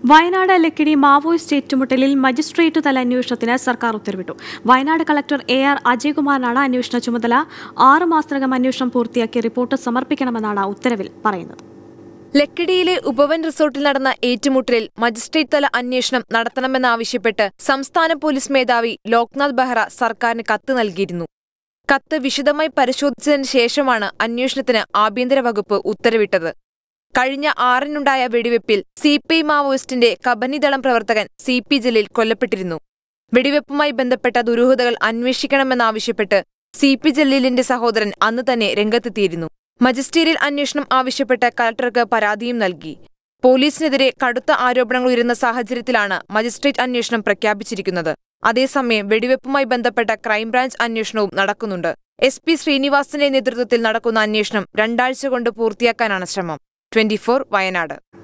Wayanad Lakkidi Maoist ഏറ്റുമുട്ടലിൽ magistrate തല അന്വേഷണത്തിന് സർക്കാർ ഉത്തരവിട്ടു വയനാട് കളക്ടർ എ ആർ അജയ്കുമാറിനാണ് അന്വേഷണ ചുമതല ആറ് മാസത്തിനകം അന്വേഷണം പൂർത്തിയാക്കി റിപ്പോർട്ട് സമർപ്പിക്കണമെന്നാണ് ഉത്തരവിൽ പറയുന്നത് ലക്കിടിയിലെ ഉപവൻ റിസോർട്ടിൽ നടന്ന ഏറ്റുമുട്ടലിൽ മജിസ്ട്രേറ്റ് തല അന്വേഷണം നടത്തണമെന്നാവശ്യപ്പെട്ട് സംസ്ഥാന പോലീസ് മേധാവി ലോക്നാഥ് ബെഹ്റ സർക്കാരിന് കത്ത് നൽകിയിരുന്നു കത്ത് വിശദമായി പരിശോധിച്ചതിന് ശേഷമാണ് അന്വേഷണത്തിന് ആഭ്യന്തര വകുപ്പ് ഉത്തരവിട്ടത് കഴിഞ്ഞ ആറിനുണ്ടായ വെടിവെപ്പിൽ സി പി ഐ മാവോയിസ്റ്റിന്റെ കബനിദളം പ്രവർത്തകൻ സി പി ജലീൽ കൊല്ലപ്പെട്ടിരുന്നു വെടിവെപ്പുമായി ബന്ധപ്പെട്ട ദുരൂഹതകൾ അന്വേഷിക്കണമെന്നാവശ്യപ്പെട്ട് സി പി ജലീലിന്റെ സഹോദരൻ അന്ന് തന്നെ രംഗത്തെത്തിയിരുന്നു മജിസ്റ്റീരിയൽ അന്വേഷണം ആവശ്യപ്പെട്ട് കലക്ടർക്ക് പരാതിയും നൽകി പോലീസിനെതിരെ കടുത്ത ആരോപണങ്ങൾ ഉയരുന്ന സാഹചര്യത്തിലാണ് മജിസ്ട്രേറ്റ് അന്വേഷണം പ്രഖ്യാപിച്ചിരിക്കുന്നത് അതേസമയം വെടിവെപ്പുമായി ബന്ധപ്പെട്ട ക്രൈംബ്രാഞ്ച് അന്വേഷണവും നടക്കുന്നുണ്ട് എസ് പി ശ്രീനിവാസന്റെ നേതൃത്വത്തിൽ നടക്കുന്ന അന്വേഷണം രണ്ടാഴ്ച കൊണ്ട് പൂർത്തിയാക്കാനാണ് ശ്രമം ട്വന്റി വയനാട്